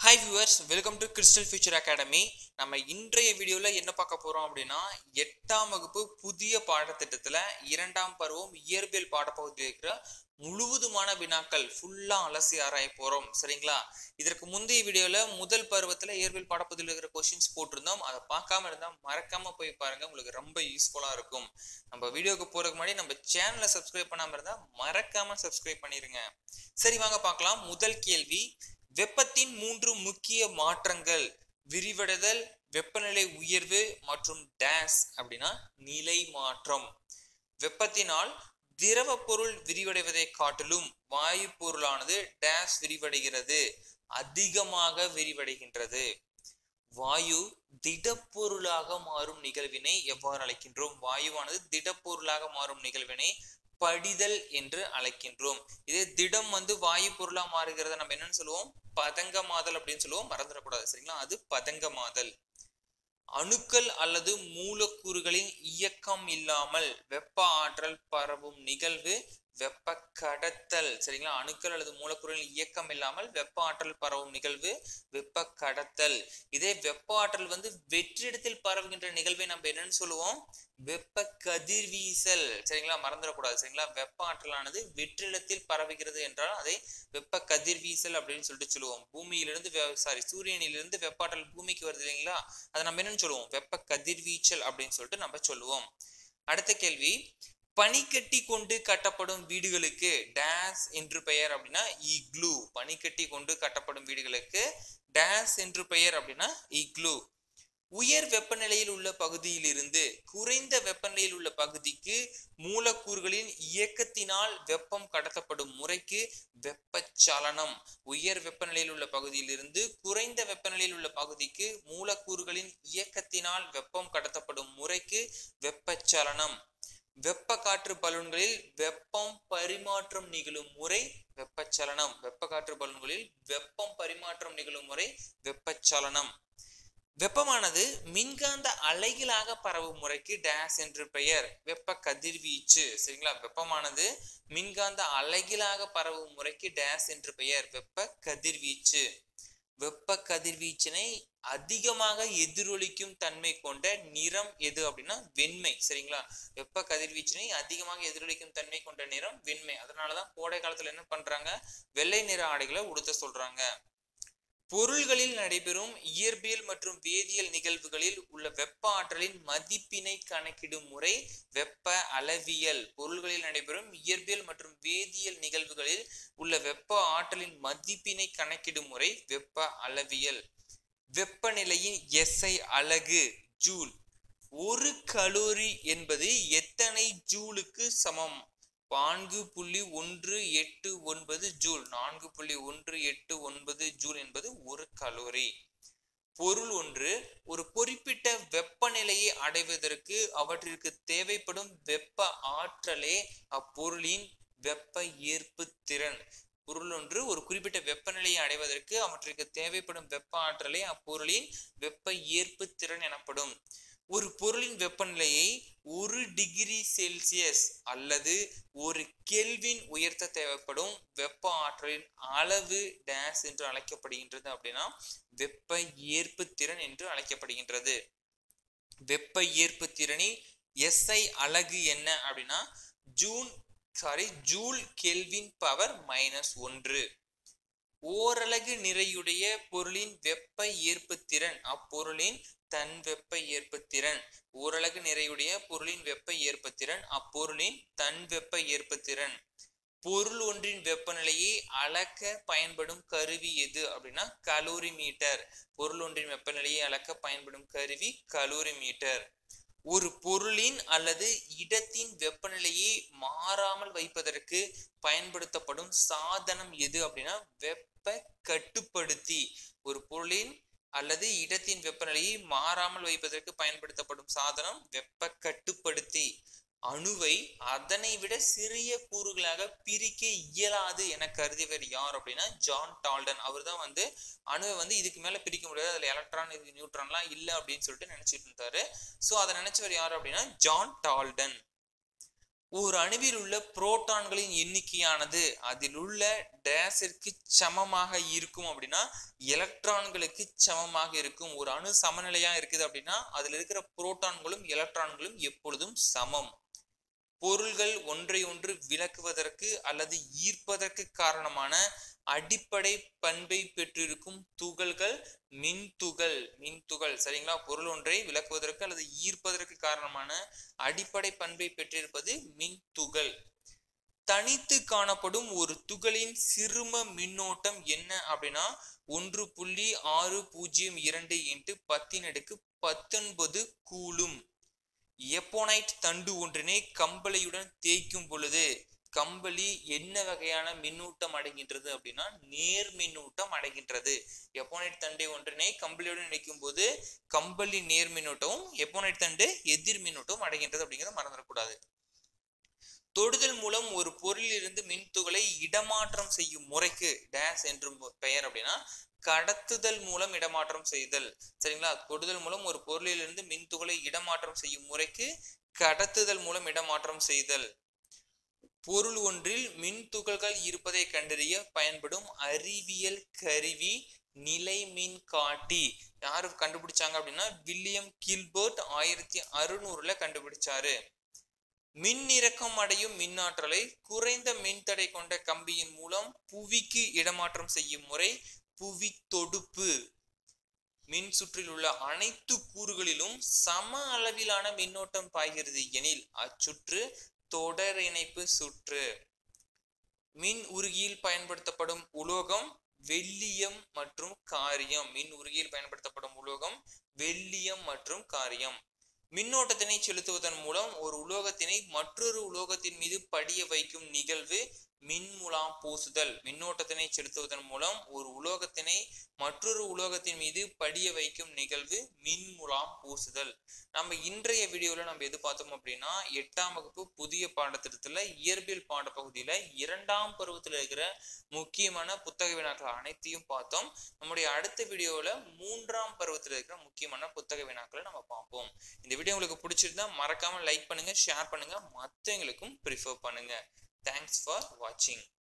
hi viewers welcome to crystal future academy நம்ம இன்றைய வீடியோவில் என்ன பார்க்க போகிறோம் அப்படின்னா எட்டாம் வகுப்பு புதிய பாடத்திட்டத்தில் இரண்டாம் பருவம் இயற்பியல் பாடப்பகுதியில் இருக்கிற முழுவதுமான வினாக்கள் ஃபுல்லாக அலசி ஆராய போகிறோம் சரிங்களா இதற்கு முந்தைய வீடியோவில் முதல் பருவத்தில் இயற்பியல் பாடப்பகுதியில் இருக்கிற கொஷின்ஸ் போட்டிருந்தோம் அதை பார்க்காம இருந்தால் மறக்காம போய் பாருங்க உங்களுக்கு ரொம்ப யூஸ்ஃபுல்லாக இருக்கும் நம்ம வீடியோக்கு போகிறதுக்கு முன்னாடி நம்ம சேனலை சப்ஸ்கிரைப் பண்ணாமல் இருந்தால் மறக்காம சப்ஸ்கிரைப் பண்ணிடுங்க சரி வாங்க பார்க்கலாம் முதல் கேள்வி வெப்பத்தின் மூன்று முக்கிய மாற்றங்கள் விரிவடைதல் வெப்பநிலை உயர்வு மற்றும் டேஸ் அப்படின்னா நிலை மாற்றம் வெப்பத்தினால் திரவ பொருள் விரிவடைவதை காட்டிலும் வாயு பொருளானது டேஸ் விரிவடைகிறது அதிகமாக விரிவடைகின்றது வாயு திடப்பொருளாக மாறும் நிகழ்வினை எவ்வாறு அழைக்கின்றோம் வாயுவானது திடப்பொருளாக மாறும் நிகழ்வினை படிதல் என்று அழைக்கின்றோம் இதே திடம் வந்து வாயு பொருளா மாறுகிறத நம்ம என்னன்னு சொல்லுவோம் பதங்கமாதல் அப்படின்னு சொல்லுவோம் மறந்துடக்கூடாது சரிங்களா அது பதங்கமாதல் அணுக்கள் அல்லது மூலக்கூறுகளின் இயக்கம் இல்லாமல் வெப்ப ஆற்றல் பரவும் நிகழ்வு வெப்ப கடத்தல் சரிங்களா அணுக்கள் அல்லது மூலக்கூறுகளின் இயக்கம் இல்லாமல் வெப்ப ஆற்றல் பரவும் நிகழ்வு வெப்ப கடத்தல் இதே வெப்ப ஆற்றல் வந்து வெற்றிடத்தில் பரவுகின்ற நிகழ்வை நம்ம என்னன்னு சொல்லுவோம் வெப்ப கதிர்வீசல் சரிங்களா மறந்துடக்கூடாது சரிங்களா வெப்ப ஆற்றலானது வெற்றிடத்தில் பரவுகிறது என்றால் அதை வெப்ப கதிர்வீசல் அப்படின்னு சொல்லிட்டு சொல்லுவோம் பூமியிலிருந்து சாரி சூரியனிலிருந்து வெப்ப ஆற்றல் பூமிக்கு வருது இல்லைங்களா அதை நம்ம என்னன்னு சொல்லுவோம் வெப்ப கதிர்வீச்சல் அப்படின்னு சொல்லிட்டு நம்ம சொல்லுவோம் அடுத்த கேள்வி பனிக்கட்டி கொண்டு கட்டப்படும் வீடுகளுக்கு டேஸ் என்று பெயர் அப்படின்னா இக்ளூ பனிக்கட்டி கொண்டு கட்டப்படும் வீடுகளுக்கு டேஸ் என்று பெயர் அப்படின்னா இக்ளூ உயர் வெப்பநிலையில் உள்ள பகுதியிலிருந்து குறைந்த வெப்பநிலையில் உள்ள பகுதிக்கு மூலக்கூறுகளின் இயக்கத்தினால் வெப்பம் கடத்தப்படும் முறைக்கு வெப்பச்சலனம் உயர் வெப்பநிலையில் உள்ள பகுதியிலிருந்து குறைந்த வெப்பநிலையில் உள்ள பகுதிக்கு மூலக்கூறுகளின் இயக்கத்தினால் வெப்பம் கடத்தப்படும் முறைக்கு வெப்பச்சலனம் வெப்ப காற்று பலூன்களில் வெப்பம் பரிமாற்றம் நிகழும் முறை வெப்பச்சலனம் வெப்ப காற்று பலூன்களில் வெப்பம் பரிமாற்றம் நிகழும் முறை வெப்பச்சலனம் வெப்பமானது மின்காந்த அலைகளாக பரவும் முறைக்கு டேஸ் என்று பெயர் வெப்ப கதிர்வீச்சு சரிங்களா வெப்பமானது மின்காந்த அலைகளாக பரவும் முறைக்கு டேஸ் என்று பெயர் வெப்ப கதிர்வீச்சு வெப்ப கதிர்வீச்சினை அதிகமாக எதிரொலிக்கும் தன்மை கொண்ட நிறம் எது அப்படின்னா வெண்மை சரிங்களா வெப்ப கதிர்வீச்சினை அதிகமாக எதிரொலிக்கும் தன்மை கொண்ட நிறம் வெண்மை அதனாலதான் கோடை காலத்துல என்ன பண்றாங்க வெள்ளை நிற ஆடைகளை உடுத்த சொல்றாங்க பொருள்களில் நடைபெறும் இயற்பியல் மற்றும் வேதியியல் நிகழ்வுகளில் உள்ள வெப்ப ஆற்றலின் மதிப்பினை கணக்கிடும் முறை வெப்ப அளவியல் பொருள்களில் நடைபெறும் இயற்பியல் மற்றும் வேதியியல் நிகழ்வுகளில் உள்ள வெப்ப ஆற்றலின் மதிப்பினை கணக்கிடும் முறை வெப்ப அளவியல் வெப்பநிலையின் எஸ்ஐ அலகு ஜூல் ஒரு கலோரி என்பது எத்தனை ஜூலுக்கு சமம் நான்கு புள்ளி ஒன்று எட்டு ஒன்பது ஜூல் நான்கு புள்ளி ஒன்று எட்டு ஒன்பது ஜூல் என்பது ஒரு கலோரி பொருள் ஒன்று ஒரு குறிப்பிட்ட வெப்பநிலையை அடைவதற்கு அவற்றிற்கு தேவைப்படும் வெப்ப ஆற்றலே அப்பொருளின் வெப்ப ஏற்பு திறன் பொருள் ஒன்று ஒரு குறிப்பிட்ட வெப்பநிலையை அடைவதற்கு அவற்றிற்கு தேவைப்படும் வெப்ப ஆற்றலே அப்பொருளின் வெப்ப ஏற்பு திறன் எனப்படும் ஒரு பொருளின் வெப்பநிலையை ஒரு டிகிரி செல்சியஸ் அல்லது ஒரு கெல்வின் உயர்த்த தேவைப்படும் வெப்ப ஆற்றலின் அளவு டேஸ் என்று அழைக்கப்படுகின்றது அப்படின்னா வெப்ப ஏற்பு திறன் என்று அழைக்கப்படுகின்றது வெப்ப ஏற்பு திறனின் எஸ்ஐ அலகு என்ன அப்படின்னா June sorry joule kelvin power minus ஒன்று ஓரலகு நிறையுடைய பொருளின் வெப்ப ஏற்பு திறன் அப்பொருளின் தன் வெப்ப ஏற்புத்திறன் ஓரலகு நிறையுடைய பொருளின் வெப்ப ஏற்புத்திறன் அப்பொருளின் தன் வெப்ப ஏற்புத்திறன் பொருள் ஒன்றின் வெப்பநிலையை அளக்க பயன்படும் கருவி எது அப்படின்னா கலோரி மீட்டர் பொருள் ஒன்றின் வெப்பநிலையை அளக்க பயன்படும் கருவி கலோரி மீட்டர் ஒரு பொருளின் அல்லது இடத்தின் வெப்பநிலையை மாறாமல் வைப்பதற்கு பயன்படுத்தப்படும் சாதனம் எது அப்படின்னா வெப்ப கட்டுப்படுத்தி ஒரு பொருளின் அல்லது இடத்தின் வெப்பநிலையை மாறாமல் வைப்பதற்கு பயன்படுத்தப்படும் சாதனம் வெப்ப கட்டுப்படுத்தி அணுவை அதனை விட சிறிய கூறுகளாக பிரிக்க இயலாது என கருதியவர் யார் அப்படின்னா ஜான் டால்டன் அவர் தான் வந்து அணுவை வந்து இதுக்கு மேல பிரிக்க முடியாது அதுல எலக்ட்ரான் இது நியூட்ரான்லாம் இல்லை அப்படின்னு சொல்லிட்டு நினைச்சிட்டு இருந்தாரு ஸோ அதை நினைச்சவர் யார் அப்படின்னா ஜான் டால்டன் ஒரு அணுவில் உள்ள புரோட்டான்களின் எண்ணிக்கையானது அதில் உள்ள டேஸிற்கு சமமாக இருக்கும் அப்படின்னா எலக்ட்ரான்களுக்கு சமமாக இருக்கும் ஒரு அணு சமநிலையா இருக்குது அப்படின்னா அதுல இருக்கிற புரோட்டான்களும் எலக்ட்ரான்களும் எப்பொழுதும் சமம் பொருள்கள் ஒன்றை ஒன்று விளக்குவதற்கு அல்லது ஈர்ப்பதற்கு காரணமான அடிப்படை பண்பை பெற்றிருக்கும் துகள்கள் மின்துகள் மின்துகள் சரிங்களா பொருள் ஒன்றை விளக்குவதற்கு அல்லது ஈர்ப்பதற்கு காரணமான அடிப்படை பண்பை பெற்றிருப்பது மின்துகள் தனித்து காணப்படும் ஒரு துகளின் சிறும மின்னோட்டம் என்ன அப்படின்னா ஒன்று புள்ளி ஆறு பூஜ்ஜியம் இரண்டு இன்ட்டு பத்தின் அடுக்கு பத்தொன்பது கூலும் எப்போனைட் தண்டு ஒன்றினை கம்பளியுடன் தேய்க்கும் பொழுது கம்பளி என்ன வகையான மின்னூட்டம் அடைகின்றது அப்படின்னா நேர் மின்னூட்டம் அடைகின்றது எப்போனைட் தண்டை ஒன்றினை கம்பளியுடன் இணைக்கும் போது கம்பளி நேர் மின்னூட்டமும் எப்போனைட் தண்டு எதிர் மின்னூட்டம் அடைகின்றது அப்படிங்கிறத மறந்துடக்கூடாது தொடுதல் மூலம் ஒரு பொருளிலிருந்து மின்துகளை இடமாற்றம் செய்யும் முறைக்கு டேஸ் என்று பெயர் அப்படின்னா கடத்துதல் மூலம் இடமாற்றம் செய்தல் சரிங்களா தொடுதல் மூலம் ஒரு பொருளிலிருந்து மின்துகளை இடமாற்றம் செய்யும் முறைக்கு கடத்துதல் மூலம் இடமாற்றம் செய்தல் பொருள் ஒன்றில் மின் துகள்கள் இருப்பதை கண்டறிய பயன்படும் அறிவியல் கருவி நிலை மின் காட்டி யாரு கண்டுபிடிச்சாங்க அப்படின்னா வில்லியம் கில்பர்ட் ஆயிரத்தி அறுநூறுல கண்டுபிடிச்சாரு மின் இறக்கம் அடையும் மின்னாற்றலை குறைந்த மின்தடை கொண்ட கம்பியின் மூலம் புவிக்கு இடமாற்றம் செய்யும் முறை புவி தொடுப்பு மின் சுற்றில் உள்ள அனைத்து கூறுகளிலும் சம அளவிலான மின்னோட்டம் பாய்கிறது எனில் அச்சுற்று தொடர் இணைப்பு சுற்று மின் உருகியில் பயன்படுத்தப்படும் உலோகம் வெள்ளியம் மற்றும் காரியம் மின் உருகியில் பயன்படுத்தப்படும் உலோகம் வெள்ளியம் மற்றும் காரியம் மின்னோட்டத்தினை செலுத்துவதன் மூலம் ஒரு உலோகத்தினை மற்றொரு உலோகத்தின் மீது படிய வைக்கும் நிகழ்வு மின்முலாம் பூசுதல் மின்னோட்டத்தினை செலுத்துவதன் மூலம் ஒரு உலோகத்தினை மற்றொரு உலோகத்தின் மீது படிய வைக்கும் நிகழ்வு மின்முலாம் பூசுதல் நம்ம இன்றைய வீடியோல நம்ம எது பார்த்தோம் அப்படின்னா எட்டாம் வகுப்பு புதிய பாடத்திட்டத்துல இயற்பியல் பாடப்பகுதியில இரண்டாம் பருவத்துல இருக்கிற முக்கியமான புத்தக வினாக்கள் அனைத்தையும் பார்த்தோம் நம்முடைய அடுத்த வீடியோல மூன்றாம் பருவத்துல இருக்கிற முக்கியமான புத்தக வினாக்களை நம்ம பார்ப்போம் இந்த வீடியோ உங்களுக்கு பிடிச்சிருந்தா மறக்காம லைக் பண்ணுங்க ஷேர் பண்ணுங்க மற்றவங்களுக்கும் ப்ரிஃபர் பண்ணுங்க தேங்க்ஸ் ஃபார் வாட்சிங்